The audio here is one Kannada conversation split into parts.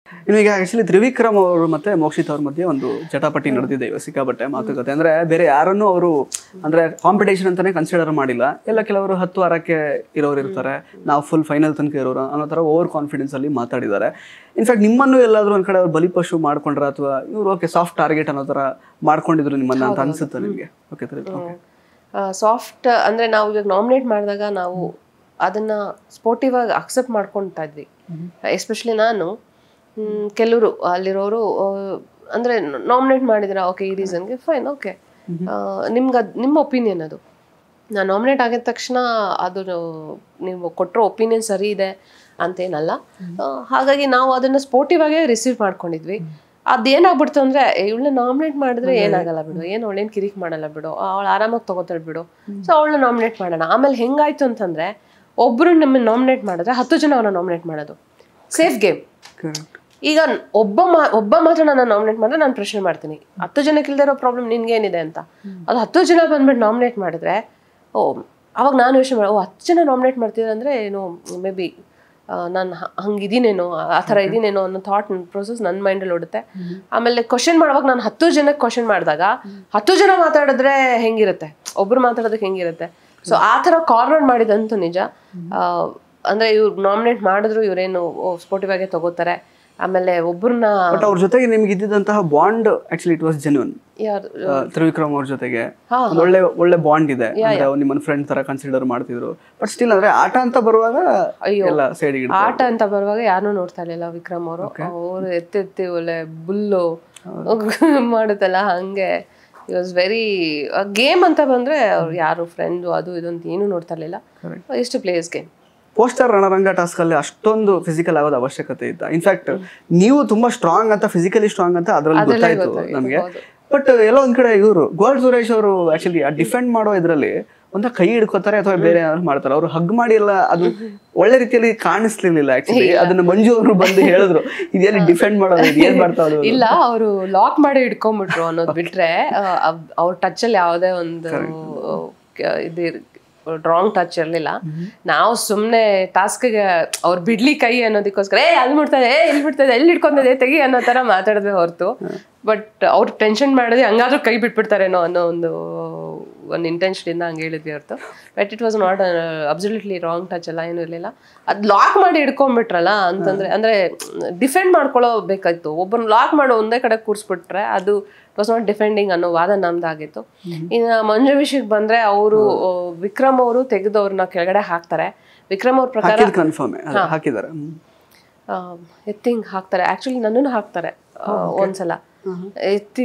ಇನ್ನು ಈಗ ಆಕ್ಚುಲಿ ತ್ರಿವಿಕ್ರಮ್ ಅವರು ಮತ್ತೆ ಮೋಕ್ಷಿತ್ ಅವ್ರ ಮಧ್ಯೆ ಒಂದು ಜಟಾಪಟಿ ನಡೆದಿದೆ ಇವಾಗ ಸಿಕ್ಕಾಪಟ್ಟೆ ಮಾತುಕತೆ ಅಂದ್ರೆ ಬೇರೆ ಯಾರನ್ನೂ ಅವರು ಅಂದ್ರೆ ಕಾಂಪಿಟೇಷನ್ ಅಂತಾನೆ ಕನ್ಸಿಡರ್ ಮಾಡಿಲ್ಲ ಎಲ್ಲ ಕೆಲವರು ಹತ್ತು ವಾರಕ್ಕೆ ಇರೋರು ಇರ್ತಾರೆ ನಾವು ಫುಲ್ ಫೈನಲ್ ತನಕ ಇರೋರು ಅನ್ನೋ ತರ ಓವರ್ ಕಾನ್ಫಿಡೆನ್ಸ್ ಅಲ್ಲಿ ಮಾತಾಡಿದ್ದಾರೆ ಇನ್ಫ್ಯಾಕ್ಟ್ ನಿಮ್ಮನ್ನು ಎಲ್ಲಾದ್ರೂ ಒಂದ್ ಕಡೆ ಅವ್ರು ಬಲಿಪಶು ಮಾಡ್ಕೊಂಡ್ರ ಅಥವಾ ಇವ್ರು ಓಕೆ ಸಾಫ್ಟ್ ಟಾರ್ಗೆಟ್ ಅನ್ನೋ ತರ ಮಾಡ್ಕೊಂಡಿದ್ರು ನಿಮ್ಮನ್ನ ಅಂತ ಅನ್ಸುತ್ತೆ ನಿಮ್ಗೆ ಓಕೆ ಓಕೆ ಸಾಫ್ಟ್ ಅಂದ್ರೆ ನಾವು ಇವಾಗ ನಾಮಿನೇಟ್ ಮಾಡಿದಾಗ ನಾವು ಅದನ್ನ ಸ್ಪೋರ್ಟಿವ್ ಆಗಿ ಅಕ್ಸೆಪ್ಟ್ ಮಾಡ್ಕೊಳ್ತಾ ಇದ್ವಿ ಎಸ್ಪೆಷಲಿ ನಾನು ಮ್, ಕೆಲವರು ಅಲ್ಲಿರೋರು ಆ, ಅಂದ್ರೆ ನಾಮಿನೇಟ್ ಮಾಡಿದ್ರ ಓಕೆ ಈ ರೀಸನ್ಗೆ ಫೈನ್ ಓಕೆ ನಿಮ್ಗೆ ಅದ್ ನಿಮ್ಮ ಒಪಿನಿಯನ್ ಅದು ನಾನು ನಾಮಿನೇಟ್ ಆಗಿದ ತಕ್ಷಣ ಅದು ನೀವು ಕೊಟ್ಟಿರೋ ಒಪಿನಿಯನ್ ಸರಿ ಇದೆ ಅಂತೇನಲ್ಲ ಆ, ಹಾಗಾಗಿ ನಾವು ಅದನ್ನ ಸ್ಪೋರ್ಟಿವ್ ಆಗೇ ರಿಸೀವ್ ಮಾಡ್ಕೊಂಡಿದ್ವಿ ಅದೇನಾಗ್ಬಿಡ್ತು ಅಂದ್ರೆ ಇವಳನ್ನ ನಾಮಿನೇಟ್ ಮಾಡಿದ್ರೆ ಏನಾಗಲ್ಲ ಬಿಡು ಏನು ಅವಳೇನು ಕಿರಿಕ್ ಮಾಡಲ್ಲ ಬಿಡು ಅವಳು ಆರಾಮಾಗಿ ತಗೋತಾಳೆ ಬಿಡು ಸೊ ಅವಳನ್ನ ನಾಮಿನೇಟ್ ಮಾಡೋಣ ಆಮೇಲೆ ಹೆಂಗಾಯ್ತು ಅಂತಂದ್ರೆ ಒಬ್ರು ನಮ್ಮನ್ನ ನಾಮಿನೇಟ್ ಮಾಡಿದ್ರೆ ಹತ್ತು ಜನ ಅವನ್ನ ನಾಮಿನೇಟ್ ಮಾಡೋದು ಸೇಫ್ ಗೇಮ್ ಕರೆಕ್ಟ್ ಈಗ ಒಬ್ಬ ಮಾ ಒಬ್ಬ ಮಾತ್ರ ನಾನು ನಾಮಿನೇಟ್ ಮಾಡಿದ್ರೆ ನಾನು ಪ್ರಶ್ನೆ ಮಾಡ್ತೀನಿ ಹತ್ತು ಜನಕ್ಕೆ ಇಲ್ದಿರೋ ಪ್ರಾಬ್ಲಮ್ ನಿನ್ಗೆ ಏನಿದೆ ಅಂತ ಅದು ಹತ್ತು ಜನ ಬಂದ್ಬಿಟ್ಟು ನಾಮಿನೇಟ್ ಮಾಡಿದ್ರೆ ಓ ಅವಾಗ ನಾನು ಯೋಚನೆ ಮಾಡಿ ಓ ಹತ್ತು ಜನ ನಾಮಿನೇಟ್ ಮಾಡ್ತಿದ್ರೆ ಅಂದ್ರೆ ಏನು ಮೇ ಬಿ ನಾನು ಹಂಗಿದ್ದೀನೇನೋ ಆ ಥರ ಇದೀನೇನೋ ಅನ್ನೋ ಥಾಟ್ ಪ್ರೊಸೆಸ್ ನನ್ನ ಮೈಂಡಲ್ಲಿ ಓಡುತ್ತೆ ಆಮೇಲೆ ಕ್ವಶನ್ ಮಾಡುವಾಗ ನಾನು ಹತ್ತು ಜನಕ್ಕೆ ಕ್ವಶನ್ ಮಾಡಿದಾಗ ಹತ್ತು ಜನ ಮಾತಾಡಿದ್ರೆ ಹೆಂಗಿರುತ್ತೆ ಒಬ್ರು ಮಾತಾಡೋದಕ್ಕೆ ಹೆಂಗಿರುತ್ತೆ ಸೊ ಆ ಥರ ಕಾರ್ನರ್ ಮಾಡಿದಂತೂ ನಿಜ ಆ, ಅಂದ್ರೆ ಇವ್ರು ನಾಮಿನೇಟ್ ಮಾಡಿದ್ರು ಇವರೇನು ಸ್ಪೋರ್ಟಿವ್ ಆಗೇ ತಗೋತಾರೆ ಆಮೇಲೆ ಒಬ್ರನ್ನ ಬಟ್ ಅವ್ರ ಜೊತೆಗೆ ನಿಮ್ಗೆ ಇದ್ದಿದ್ದಂತಹ bond actually it was genuine ಯಾರು ತ್ರಿವಿಕ್ರಮ್ ಅವ್ರ ಜೊತೆಗೆ ಒಂದು ಒಳ್ಳೆ ಒಳ್ಳೆ ಬಾಂಡ್ ಇದೆ ಅಂದ್ರೆ ಅವ್ರು ನಿಮ್ಮನ್ನ ಫ್ರೆಂಡ್ ತರ ಕನ್ಸಿಡರ್ ಮಾಡ್ತಿದ್ರು ಬಟ್ ಸ್ಟಿಲ್ ಅಂದ್ರೆ ಆಟ ಅಂತ ಬರುವಾಗ ಎಲ್ಲ ಸೈಡ್ ಆಟ ಅಂತ ಬರುವಾಗ ಯಾರನ್ನೂ ನೋಡ್ತಾ ಇರ್ಲಿಲ್ಲ ವಿಕ್ರಮ್ ಅವರು ಅವರು ಎತ್ತೆತ್ತಿ ಒಳ್ಳೆ ಬುಲ್ಲು ಮಾಡುತ್ತಲ್ಲ ಹಂಗೆ ಇಟ್ ವಾಸ್ ವೆರಿ ಗೇಮ್ ಅಂತ ಬಂದ್ರೆ ಅವ್ರು ಯಾರು ಫ್ರೆಂಡು ಅದು ಇದು ಅಂತ ಏನೂ ನೋಡ್ತಾ ಇರ್ಲಿಲ್ಲ ಎಷ್ಟು ಪ್ಲೇಸ್ ಗೇಮ್ ಪೋಸ್ಟರ್ ರಣರಂಗ ಟಾಸ್ಕ್ ಅಲ್ಲಿ ಅಷ್ಟೊಂದು ಫಿಸಿಕಲ್ ಆಗೋದು ಅವಶ್ಯಕತೆ ಇತ್ತ ಇನ್ಫ್ಯಾಕ್ಟ್ ನೀವು ತುಂಬಾ ಸ್ಟ್ರಾಂಗ್ ಅಂತ ಫಿಸಿಕಲಿ ಸ್ಟ್ರಾಂಗ್ ಅಂತ ಅದ್ರಲ್ಲಿ ಗೊತ್ತಾಯ್ತು ನಮಗೆ ಬಟ್ ಎಲ್ಲೋ ಒಂದ್ ಕಡೆ ಇವರು ಗೋಲ್ಡ್ ಸುರೇಶ್ ಅವರು ಆಕ್ಚುಲಿ ಡಿಫೆಂಡ್ ಮಾಡೋ ಇದ್ರಲ್ಲಿ ಒಂದ ಕೈ ಹಿಡ್ಕೋತಾರೆ ಅಥವಾ ಬೇರೆ ಏನಾದ್ರು ಮಾಡ್ತಾರೆ ಅವ್ರು ಹಗ್ ಮಾಡಿ ಎಲ್ಲ ಅದು ಒಳ್ಳೆ ರೀತಿಯಲ್ಲಿ ಕಾಣಿಸ್ಲಿರ್ಲಿಲ್ಲ ಆಕ್ಚುಲಿ ಅದನ್ನ ಮಂಜು ಅವರು ಬಂದು ಹೇಳಿದ್ರು ಇದೇನು ಡಿಫೆಂಡ್ ಮಾಡೋದು ಇದು ಏನ್ ಮಾಡ್ತಾ ಇರೋದು? ಇಲ್ಲ ಅವರು ಲಾಕ್ ಮಾಡಿ ಇಟ್ಕೊಂಡ್ಬಿಟ್ರು ಅನ್ನೋದು ಬಿಟ್ರೆ ಅವ್ರ ಟಚ್ ಅಲ್ಲಿ ಯಾವುದೇ ಒಂದು ಕ- ಇದು ರಾಂಗ್ ಟಚ್ ಇರಲಿಲ್ಲ ನಾವು ಸುಮ್ಮನೆ ಟಾಸ್ಕ್ಗೆ ಅವ್ರು ಬಿಡ್ಲಿ ಕೈ ಅನ್ನೋದಕ್ಕೋಸ್ಕರ ಏ ಅಲ್ಲಿ ಮುಟ್ತದೆ ಏ ಇಲ್ಲಿ ಬಿಡ್ತದೆ ಎಲ್ಲಿ ಇಟ್ಕೊಂತದೆ ತೆಗಿ ಅನ್ನೋ ಥರ ಮಾತಾಡಿದ್ವಿ ಹೊರತು ಬಟ್ ಅವ್ರು ಟೆನ್ಷನ್ ಮಾಡಿದ್ರೆ ಹಂಗಾದ್ರೂ ಕೈ ಬಿಟ್ಬಿಡ್ತಾರೇನೋ ಅನ್ನೋ ಒಂದು ಒಂದು ಇಂಟೆನ್ಷನಿಂದ ಹಂಗೆ ಹೇಳಿದ್ವಿ ಹೊರತು but it was not absolutely wrong touch ಎಲ್ಲ ಏನೂ ಇರಲಿಲ್ಲ ಅದು ಲಾಕ್ ಮಾಡಿ ಹಿಡ್ಕೊಂಡ್ಬಿಟ್ರಲ್ಲ ಅಂತಂದ್ರೆ ಅಂದ್ರೆ ಡಿಫೆಂಡ್ ಮಾಡ್ಕೊಳ್ಳೋ ಬೇಕಾಯ್ತು ಒಬ್ಬನ ಲಾಕ್ ಮಾಡೋ ಒಂದೇ ಕಡೆ ಕೂರಿಸ್ಬಿಟ್ರೆ ಅದು ಇಟ್ ವಾಸ್ ನಾಟ್ ಡಿಫೆಂಡಿಂಗ್ ಅನ್ನೋ ವಾದ ನಮ್ದಾಗಿತ್ತು ಇನ್ನು ಮಂಜು ವಿಷಯಕ್ಕೆ ಬಂದ್ರೆ ಅವರು ವಿಕ್ರಮ್ ಅವರು ತೆಗೆದವ್ರನ್ನ ಕೆಳಗಡೆ ಹಾಕ್ತಾರೆ ವಿಕ್ರಮ್ ಅವ್ರ ಪ್ರಕಾರ ಹಾಕಿದ್ ಕನ್ಫರ್ಮ್ ಹಾಕಿದ್ದಾರೆ ಹ್ಮ್. ಎತ್ತಿಂಗ್ ಹಾಕ್ತಾರೆ ಆಕ್ಚುಲಿ ನನ್ನನ್ನು ಹಾಕ್ತಾರೆ ಆ, ಒಂದ್ಸಲ ಎತ್ತಿ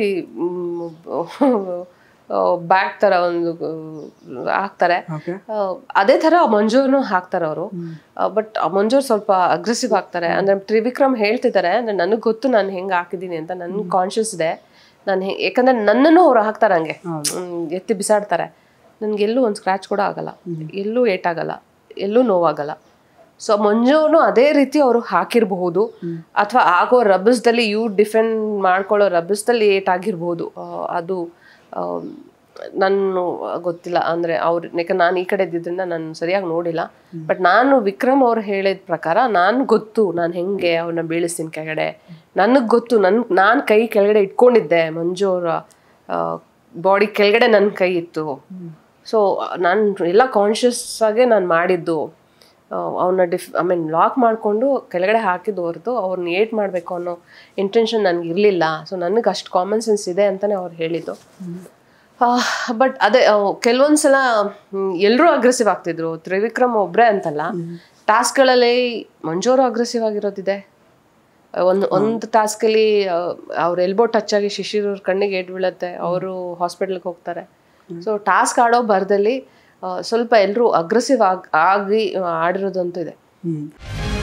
ಬ್ಯಾಗ್ ತರ ಒಂದು ಆ, ಹಾಕ್ತಾರೆ ಓಕೆ ಆ, ಅದೇ ತರ ಮಂಜೂರ್ನು ಹಾಕ್ತಾರೆ ಅವರು ಬಟ್ ಮಂಜೂರ್ ಸ್ವಲ್ಪ ಅಗ್ರೆಸಿವ್ ಆಗ್ತಾರೆ ಅಂದ್ರೆ ತ್ರಿವಿಕ್ರಮ್ ಹೇಳ್ತಿದ್ದಾರೆ ಅಂದ್ರೆ ನನಗೆ ಗೊತ್ತು ನಾನು ಹೆಂಗ್ ಹಾಕಿದೀನಿ ಅಂತ ನನ್ಗೆ ಕಾನ್ಶಿಯಸ್ ಇದೆ ನಾನು ಯಾಕಂದ್ರೆ ನನ್ನನ್ನು ಅವ್ರು ಹಾಕ್ತಾರೆ ಹಂಗೆ ಹ್ಮ್, ಎತ್ತಿ ಬಿಸಾಡ್ತಾರೆ ನನ್ಗೆಲ್ಲೂ ಒಂದು ಸ್ಕ್ರಾಚ್ ಕೂಡ ಆಗಲ್ಲ ಎಲ್ಲೂ ಏಟಾಗಲ್ಲ ಎಲ್ಲೂ ನೋವಾಗಲ್ಲ ಸೊ ಮಂಜುನು ಅದೇ ರೀತಿ ಅವರು ಹಾಕಿರಬಹುದು ಅಥವಾ ಆಗೋ ರಬ್ಬಸ್ದಲ್ಲಿ ಇವ್ರು ಡಿಫೆಂಡ್ ಮಾಡ್ಕೊಳ್ಳೋ ರಬ್ಬಸ್ದಲ್ಲಿ ಏಟ್ ಆಗಿರ್ಬೋದು ಆ, ಅದು ಆ, ನಾನು ಗೊತ್ತಿಲ್ಲ ಅಂದ್ರೆ ಅವ್ರ ಯಾಕಂದ್ರೆ ನಾನು ಈ ಕಡೆ ಇದ್ದಿದ್ರಿಂದ ನಾನು ಸರಿಯಾಗಿ ನೋಡಿಲ್ಲ ಬಟ್ ನಾನು ವಿಕ್ರಮ್ ಅವ್ರು ಹೇಳಿದ ಪ್ರಕಾರ ನಾನು ಗೊತ್ತು ನಾನು ಹೆಂಗೆ ಅವ್ರನ್ನ ಬೀಳಿಸ್ತೀನಿ ಕೆಳಗಡೆ ನನಗೆ ಗೊತ್ತು ನನ್ ನಾನು ಕೈ ಕೆಳಗಡೆ ಇಟ್ಕೊಂಡಿದ್ದೆ ಮಂಜು ಅವರ ಬಾಡಿ ಕೆಳಗಡೆ ನನ್ನ ಕೈ ಇತ್ತು ಸೊ ನಾನು ಎಲ್ಲ ಕಾನ್ಷಿಯಸ್ ಆಗೇ ನಾನು ಮಾಡಿದ್ದು ಅವನ್ನ ಡಿಫ್ ಐ ಮೀನ್ ಲಾಕ್ ಮಾಡಿಕೊಂಡು ಕೆಳಗಡೆ ಹಾಕಿದ್ದು ಹೊರತು ಅವ್ರನ್ನ ಏಟ್ ಮಾಡಬೇಕು ಅನ್ನೋ ಇಂಟೆನ್ಷನ್ ನನಗೆ ಇರಲಿಲ್ಲ ಸೊ ನನಗೆ ಅಷ್ಟು ಕಾಮನ್ ಸೆನ್ಸ್ ಇದೆ ಅಂತಲೇ ಅವ್ರು ಹೇಳಿದ್ದು ಬಟ್ ಅದೇ ಕೆಲವೊಂದ್ಸಲ ಎಲ್ಲರೂ ಅಗ್ರೆಸಿವ್ ಆಗ್ತಿದ್ರು ತ್ರಿವಿಕ್ರಮ್ ಒಬ್ರೇ ಅಂತಲ್ಲ ಟಾಸ್ಕ್ಗಳಲ್ಲಿ ಮಂಜೂರು ಅಗ್ರೆಸಿವ್ ಆಗಿರೋದಿದೆ ಒಂದು ಒಂದು ಟಾಸ್ಕಲ್ಲಿ ಅವ್ರ ಎಲ್ಬೋ ಟಚ್ ಆಗಿ ಶಿಶಿರ್ ಅವ್ರ ಕಣ್ಣಿಗೆ ಏಟ್ ಬೀಳುತ್ತೆ ಅವರು ಹಾಸ್ಪಿಟ್ಲಿಗೆ ಹೋಗ್ತಾರೆ ಸೊ ಟಾಸ್ಕ್ ಆಡೋ ಬರದಲ್ಲಿ ಸ್ವಲ್ಪ ಎಲ್ಲರೂ ಅಗ್ರೆಸಿವ್ ಆಗಿ ಆಗಿ ಆಡಿರೋದಂತೂ ಇದೆ ಹ್ಮ್